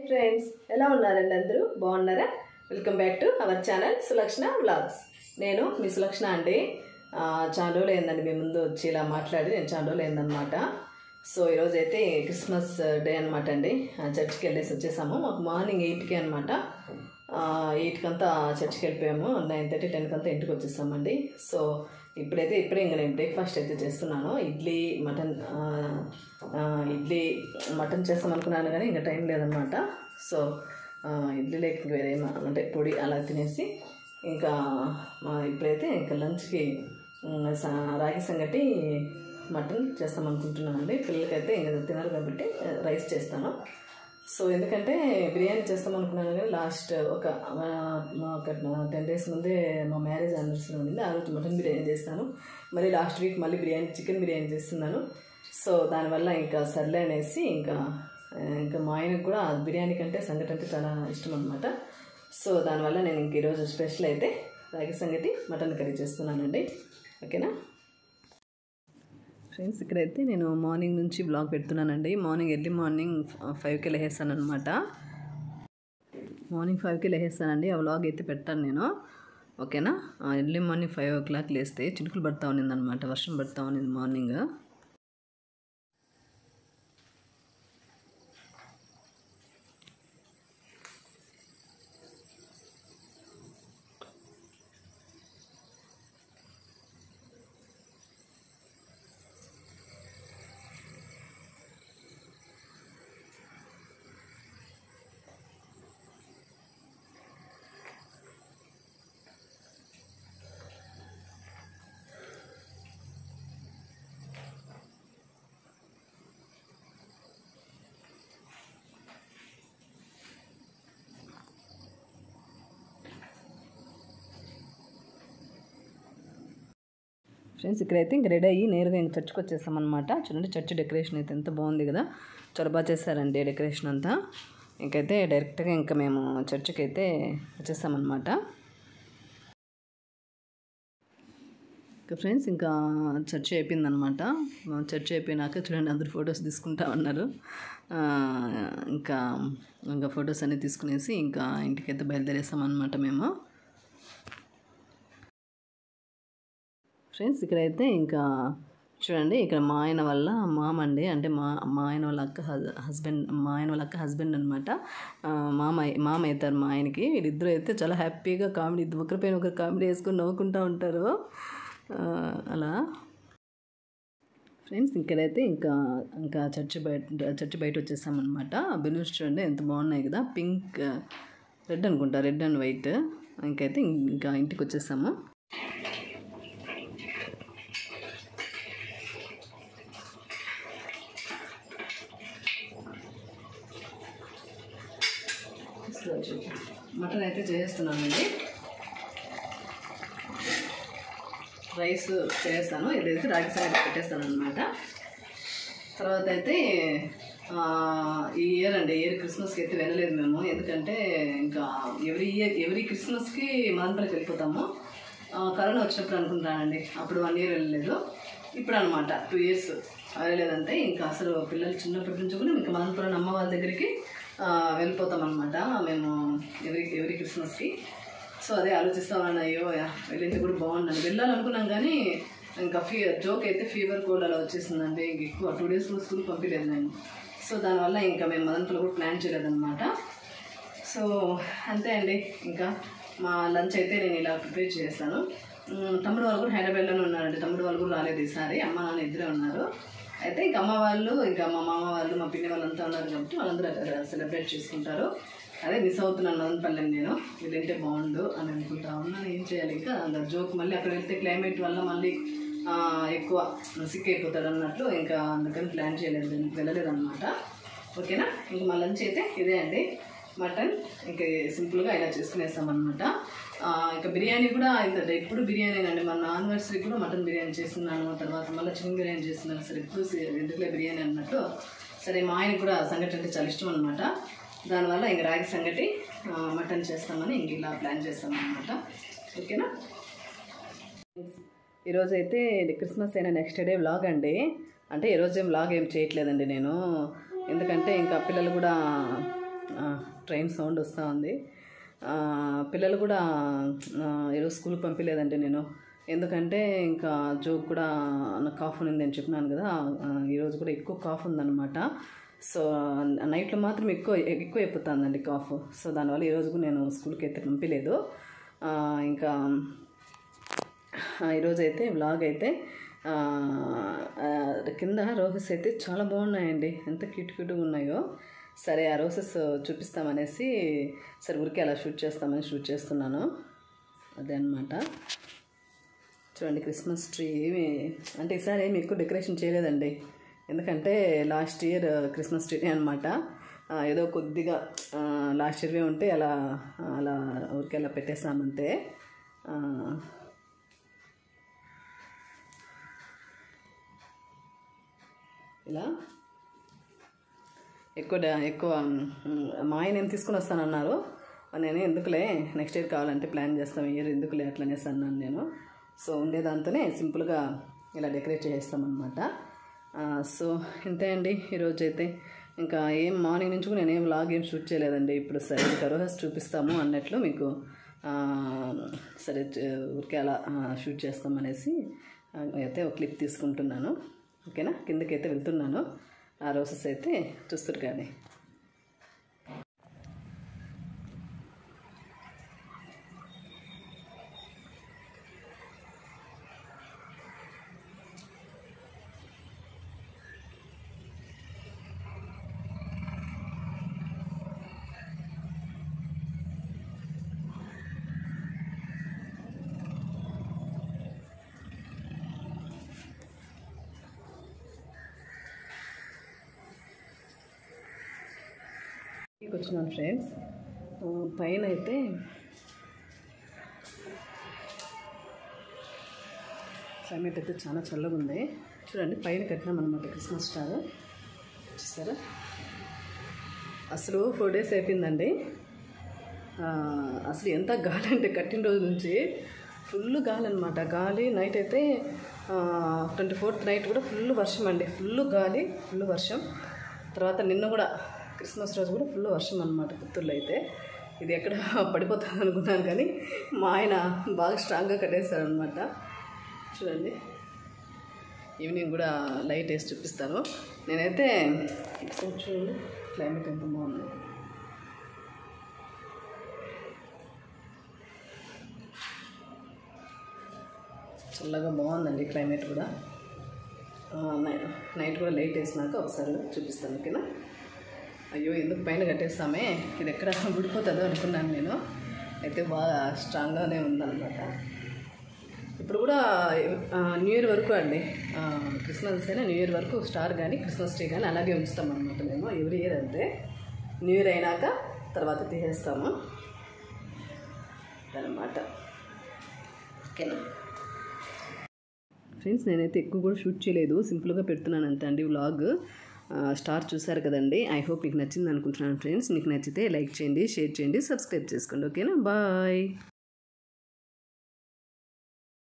friends ఎలా ఉన్నారండి అందరూ బాగున్నారా welcome back to our channel Sulakshana vlogs నేను మీ సులక్షణ అండి ఆ, చాలా రోజులు అయిందండి మీ ముందు వచ్చి ఇలా మాట్లాడి నేను చాలా రోజులు అయిందనమాట సో ఈరోజు అయితే క్రిస్మస్ డే అనమాట అండి ఆ, చర్చికి వెళ్ళేసి వచ్చేసాము మాకు మార్నింగ్ ఎయిట్కి అనమాట ఎయిట్కి అంతా చర్చికి వెళ్ళిపోయాము నైన్ థర్టీ టెన్కి అంతా ఇంటికి వచ్చేసామండి సో ఇప్పుడైతే ఇప్పుడే ఇంకా నేను బ్రేక్ఫాస్ట్ అయితే చేస్తున్నాను ఇడ్లీ మటన్ ఆ, ఆ, ఇడ్లీ మటన్ చేస్తాం అనుకున్నాను కానీ ఇంకా టైం లేదనమాట సో ఆ, ఇడ్లీ లేక వేరే ఏమ- అంటే పొడి అలా తినేసి ఇంకా మా ఇప్పుడైతే ఇంకా లంచ్కి ఉమ్, సా- రాగి సంగటి మటన్ చేస్తాం అనుకుంటున్నానండి పిల్లలకైతే ఇంకా తినరు కాబట్టి ఆ, రైస్ చేస్తాను సో ఎందుకంటే బిర్యానీ చేస్తాం అనుకున్నాను కానీ లాస్ట్ ఒక ఆ, ఒక టెన్ డేస్ ముందే మా మ్యారేజ్ యానివర్సరీ ఉంది ఆ రోజు మటన్ బిర్యానీ చేస్తాను మళ్ళీ లాస్ట్ వీక్ మళ్ళీ బిర్యానీ చికెన్ బిర్యానీ చేస్తున్నాను సో దానివల్ల ఇంకా సర్లే అనేసి ఇంకా ఆ, ఇంకా మా ఆయనకు కూడా బిర్యానీ కంటే సంగటి అంటే చాలా ఇష్టం అనమాట సో దానివల్ల నేను ఇంక ఈరోజు స్పెషల్ అయితే రాగి సంగటి మటన్ కర్రీ చేస్తున్నానండి ఓకేనా ఫ్రెండ్స్ ఇక్కడైతే నేను మార్నింగ్ నుంచి బ్లాగ్ పెడుతున్నానండి మార్నింగ్ ఎర్లీ మార్నింగ్ ఫైవ్కి లేసేస్తాను అనమాట మార్నింగ్ ఫైవ్కి లేసేస్తానండి ఆ వ్లాగ్ అయితే పెట్టాను నేను ఓకేనా early morning five o'clock లేస్తే చినుకులు పడతా ఉన్నింది అనమాట వర్షం పడతా ఉన్నింది మార్నింగ్ ఫ్రెండ్స్ ఇక్కడైతే ఇంక రెడీ అయ్యి నేరుగా ఇంక చర్చ్కి వచ్చేసామన్నమాట చూడండి చర్చ్ డెకరేషన్ అయితే ఎంత బాగుంది కదా చాలా బాగా చేశారండి డెకరేషన్ అంతా ఇంకైతే డైరెక్ట్గా ఇంకా మేము చర్చికి అయితే వచ్చేసామన్నమాట ఇంకా ఫ్రెండ్స్ ఇంకా చర్చ్ అయిపోయిందనమాట చర్చ్ అయిపోయినాక చూడండి అందరు ఫొటోస్ తీసుకుంటా ఉన్నారు ఆ, ఇంకా ఇంకా ఫొటోస్ అన్నీ తీసుకునేసి ఇంకా ఇంటికైతే బయలుదేరేసామన్నమాట మేము ఫ్రెండ్స్ ఇక్కడైతే ఇంకా చూడండి ఇక్కడ మా ఆయన వల్ల మామ అండి అంటే మా మా ఆయన వాళ్ళ అక్క హస్- హస్బెండ్ మా ఆయన వాళ్ళ అక్క హస్బెండ్ అనమాట మామ మామ అవుతారు మా ఆయనకి వీళ్ళిద్దరూ అయితే చాలా హ్యాపీగా కామెడీ ఒకరిపైన ఒకరు కామెడీ వేసుకొని నవ్వుకుంటూ ఉంటారు ఆ, అలా ఫ్రెండ్స్ ఇక్కడైతే ఇంకా ఇంకా చర్చి బయట చర్చి బయట వచ్చేసామన్నమాట బెలూన్స్ చూడండి ఎంత బాగున్నాయి కదా పింక్ రెడ్ అనుకుంటా రెడ్ అండ్ వైట్ ఇంకైతే ఇంకా ఇంటికి వచ్చేసాము మటన్ అయితే చేస్తున్నానండి రైస్ చేస్తాను ఇదైతే రాగి సంగటి పెట్టేస్తాను అనమాట తర్వాత అయితే ఆ, ఈ ఇయర్ అండి ఇయర్ క్రిస్మస్కి అయితే వెళ్ళలేదు మేము ఎందుకంటే ఇంకా ఎవ్రీ ఇయర్ ఎవ్రీ క్రిస్మస్కి మదనపల్లికి వెళ్ళిపోతాము ఆ, కరోనా వచ్చినప్పుడు అనుకుంటానండి అప్పుడు వన్ ఇయర్ వెళ్ళలేదు ఇప్పుడు అనమాట టూ ఇయర్స్ వెళ్ళలేదంటే ఇంకా అసలు పిల్లలు చిన్నప్పటి నుంచి కూడా ఇంకా మదనపల్లి అమ్మ వాళ్ళ దగ్గరికి ఆ, వెళ్ళిపోతాం అనమాట మేము ఎవ్రీ ఎవ్రీ క్రిస్మస్కి సో అదే ఆలోచిస్తా ఉన్నాను అయ్యో యా, వెళ్ళింది కూడా బాగుందని వెళ్ళాలనుకున్నాం కానీ ఇంకా ఫీ జోక్ అయితే ఫీవర్ కోల్డ్ అలా వచ్చేసిందండి ఇంక ఎక్కువ టూ డేస్ కూడా స్కూల్ పంపించలేదు నేను సో దానివల్ల ఇంకా మేము మదనపల్లి కూడా ప్లాన్ చేయలేదన్నమాట సో అంతే అండి ఇంకా మా లంచ్ అయితే నేను ఇలా ప్రిపేర్ చేస్తాను మ్, తమ్ముడు వాళ్ళు కూడా హైదరాబాద్లోనే ఉన్నారండి తమ్ముడు వాళ్ళు కూడా రాలేదు ఈసారి అమ్మ నాన్న ఇద్దరే ఉన్నారు అయితే ఇంకా అమ్మ వాళ్ళు ఇంకా మా మామ వాళ్ళు మా పిన్ని వాళ్ళంతా ఉన్నారు కాబట్టి వాళ్ళందరూ అక్కడ సెలబ్రేట్ చేసుకుంటారు అదే మిస్ అవుతున్నాను మదనపల్లిని నేను వీళ్ళంటే బాగుండు అని అనుకుంటా ఉన్నాను ఏం చేయాలి ఇంకా అంత జోక్ మళ్ళీ అక్కడ వెళ్తే క్లైమేట్ వల్ల మళ్ళీ ఆ, ఎక్కువ సిక్ అయిపోతాడు అన్నట్లు ఇంకా అందుకని ప్లాన్ చేయలేదు నేను వెళ్ళలేదు అనమాట ఓకేనా ఇంక మా లంచ్ అయితే ఇదే అండి మటన్ ఇంకా సింపుల్గా ఇలా చేసుకునేస్తామన్నమాట ఆ, ఇంకా బిర్యానీ కూడా ఇంత ఎప్పుడు బిర్యానీ అండి మన ఆనివర్సరీ కూడా మటన్ బిర్యానీ చేస్తున్నాను తర్వాత మళ్ళీ చికెన్ బిర్యానీ చేస్తున్నాను సరే ఎప్పుడు ఎందుకులే బిర్యానీ అన్నట్టు సరే మా ఆయనకు కూడా సంగటి అంటే చాలా ఇష్టం అనమాట దానివల్ల ఇంక రాగి సంగటి ఆ, మటన్ చేస్తామని ఇంక ఇలా ప్లాన్ చేస్తామన్నమాట ఓకేనా ఈరోజు అయితే క్రిస్మస్ అయిన నెక్స్ట్ డే వ్లాగ్ అండి అంటే ఈరోజు ఏం వ్లాగ్ ఏం చేయట్లేదండి నేను ఎందుకంటే ఇంకా పిల్లలు కూడా ఆ, ట్రైన్ సౌండ్ వస్తూ ఉంది ఆ, పిల్లలు కూడా ఆ, ఈరోజు స్కూల్కి పంపించలేదండి నేను ఎందుకంటే ఇంకా జోక్ కూడా నాకు కాఫ్ ఉంది అని చెప్పినాను కదా ఆ, ఈరోజు కూడా ఎక్కువ కాఫ్ ఉందన్నమాట సో నైట్లో మాత్రం ఎక్కువ ఎక్కువ అయిపోతుందండి కాఫ్ సో దానివల్ల ఈరోజు కూడా నేను స్కూల్కి అయితే పంపించలేదు ఆ, ఇంకా ఆ, ఈరోజు అయితే వ్లాగ్ అయితే ఆ, ఆ, కింద రోసెస్ అయితే చాలా బాగున్నాయండి ఎంత క్యూట్ క్యూట్గా ఉన్నాయో సరే ఆ రోసెస్ చూపిస్తామనేసి సరే ఊరికే అలా షూట్ చేస్తామని షూట్ చేస్తున్నాను అదే అనమాట చూడండి క్రిస్మస్ ట్రీ ఏమి అంటే ఈసారి ఏమి ఎక్కువ డెకరేషన్ చేయలేదండి ఎందుకంటే లాస్ట్ ఇయర్ క్రిస్మస్ ట్రీ అనమాట ఏదో కొద్దిగా లాస్ట్ ఇయర్వే ఉంటే అలా అలా ఊరికే అలా పెట్టేసామంతే ఆ, ఇలా ఎక్కువ డా- ఎక్కువ మ్, మా ఆయన ఏం తీసుకుని వస్తానన్నారు నేను ఎందుకులే నెక్స్ట్ ఇయర్ కావాలంటే ప్లాన్ చేస్తాం ఈ ఇయర్ ఎందుకులే అట్లనేసి అన్నాను నేను సో ఉండేదాంతోనే సింపుల్గా ఇలా డెకరేట్ చేస్తామన్నమాట సో ఇంతే అండి ఈరోజు అయితే ఇంకా ఏం మార్నింగ్ నుంచి కూడా నేను ఏం వ్లాగ్ ఏం షూట్ చేయలేదండి ఇప్పుడు సరే కరోహస్ చూపిస్తాము అన్నట్లు మీకు ఆ, సరే చ- ఊరికే అలా ఆ, షూట్ చేస్తామనేసి ఆ, అయితే ఒక క్లిప్ తీసుకుంటున్నాను ఓకేనా కిందకి అయితే వెళ్తున్నాను ఆ రోజెస్ అయితే చూస్తారు కానీ ఇంటికి వచ్చినాను ఫ్రెండ్స్ ఆ, పైన అయితే క్లైమేట్ అయితే చాలా చల్లగా ఉంది చూడండి పైన కట్టినాం అనమాట క్రిస్మస్ స్టార్ చూసారా అసలు ఫోర్ డేస్ అయిపోయిందండి ఆ, అసలు ఎంత గాలి అంటే కట్టిన రోజు నుంచి ఫుల్ గాలి అనమాట గాలి నైట్ అయితే ట్వంటీ ఫోర్త్ నైట్ కూడా ఫుల్ వర్షం అండి ఫుల్ గాలి ఫుల్ వర్షం తర్వాత నిన్న కూడా క్రిస్మస్ రోజు కూడా ఫుల్ వర్షం అనమాట పుత్తూరులో అయితే ఇది ఎక్కడ పడిపోతుంది అనుకున్నాను కానీ మా ఆయన బాగా స్ట్రాంగ్గా కట్టేశారనమాట చూడండి ఈవినింగ్ కూడా లైట్ వేసి చూపిస్తాను నేనైతే ఒకసారి చూడండి క్లైమేట్ ఎంత బాగుంది చల్లగా బాగుందండి క్లైమేట్ కూడా ఆ, నై- నైట్ కూడా లైట్ వేసినాక ఒకసారి చూపిస్తాను ఓకేనా అయ్యో ఎందుకు పైన కట్టేస్తామే ఇది ఎక్కడ ఊడిపోతుందో అనుకున్నాను నేను అయితే బాగా స్ట్రాంగ్గానే ఉందన్నమాట ఇప్పుడు కూడా ఆ, న్యూ ఇయర్ వరకు అండి ఆ, క్రిస్మస్ అయినా న్యూ ఇయర్ వరకు స్టార్ కానీ క్రిస్మస్ ట్రీ కానీ అలాగే ఉంచుతాం అనమాట మేము ఎవ్రీ ఇయర్ అంతే న్యూ ఇయర్ అయినాక తర్వాత తీసేస్తాము అనమాట ఓకేనా ఫ్రెండ్స్ నేనైతే ఎక్కువ కూడా షూట్ చేయలేదు సింపుల్గా పెడుతున్నాను అంతే అండి వ్లాగ్ స్టార్ చూసారు కదండి ఐ హోప్ మీకు నచ్చింది అనుకుంటున్నాను ఫ్రెండ్స్ మీకు నచ్చితే లైక్ చేయండి షేర్ చేయండి సబ్స్క్రైబ్ చేసుకోండి ఓకేనా బాయ్